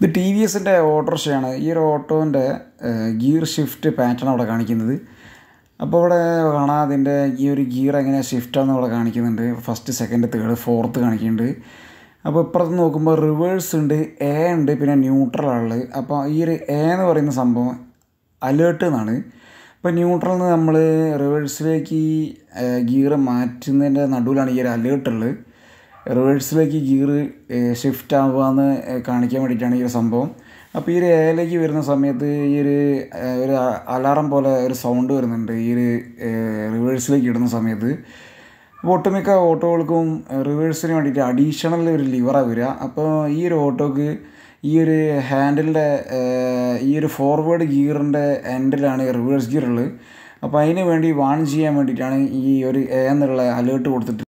ഇത് T V എസിൻ്റെ ഓട്ടോറിക്ഷയാണ് ഈ ഒരു ഓട്ടോൻ്റെ ഗിയർ ഷിഫ്റ്റ് പാറ്റേൺ അവിടെ കാണിക്കുന്നത് അപ്പോൾ ഇവിടെ കാണാം അതിൻ്റെ ഈ ഒരു ഗിയർ എങ്ങനെ ഷിഫ്റ്റാന്ന് ഇവിടെ കാണിക്കുന്നുണ്ട് ഫസ്റ്റ് സെക്കൻഡ് തേർഡ് ഫോർത്ത് കാണിക്കുന്നുണ്ട് അപ്പോൾ ഇപ്പുറത്ത് നോക്കുമ്പോൾ റിവേഴ്സ് ഉണ്ട് എ ഉണ്ട് പിന്നെ ന്യൂട്രൽ ആണുള്ളത് അപ്പോൾ ഈ ഒരു എ എന്ന് പറയുന്ന സംഭവം അലേർട്ട് എന്നാണ് ഇപ്പോൾ ന്യൂട്രൽ നിന്ന് നമ്മൾ റിവേഴ്സിലേക്ക് ഗിയർ മാറ്റുന്നതിൻ്റെ നടുവിലാണ് ഈ ഒരു അലേർട്ട് ഉള്ളത് റിവേഴ്സിലേക്ക് ഗിയർ ഷിഫ്റ്റ് ആവുകയെന്ന് കാണിക്കാൻ വേണ്ടിയിട്ടാണ് ഈ ഒരു സംഭവം അപ്പോൾ ഈ ഒരു എയിലേക്ക് വരുന്ന സമയത്ത് ഈ ഒരു ഏഹ്, ഒരു അലാറം പോലെ ഒരു സൗണ്ട് വരുന്നുണ്ട് ഈ ഒരു റിവേഴ്സിലേക്ക് ഇടുന്ന സമയത്ത് അപ്പോൾ ഒട്ടുമിക്ക ഓട്ടോകൾക്കും റിവേഴ്സിന് വേണ്ടിയിട്ട് അഡീഷണൽ ഒരു ലിവറാണ് വരിക അപ്പോൾ ഈ ഒരു ഓട്ടോക്ക് ഈ ഒരു ഹാൻഡിലിൻ്റെ ഈ ഒരു ഫോർവേഡ് ഗിയറിൻ്റെ എൻഡിലാണ് റിവേഴ്സ് ഗിയർ ഉള്ളത് അപ്പോൾ അതിന് വേണ്ടി വാൺ ചെയ്യാൻ വേണ്ടിയിട്ടാണ് ഈ ഒരു എ എന്നുള്ള അലേർട്ട് കൊടുത്തിട്ട്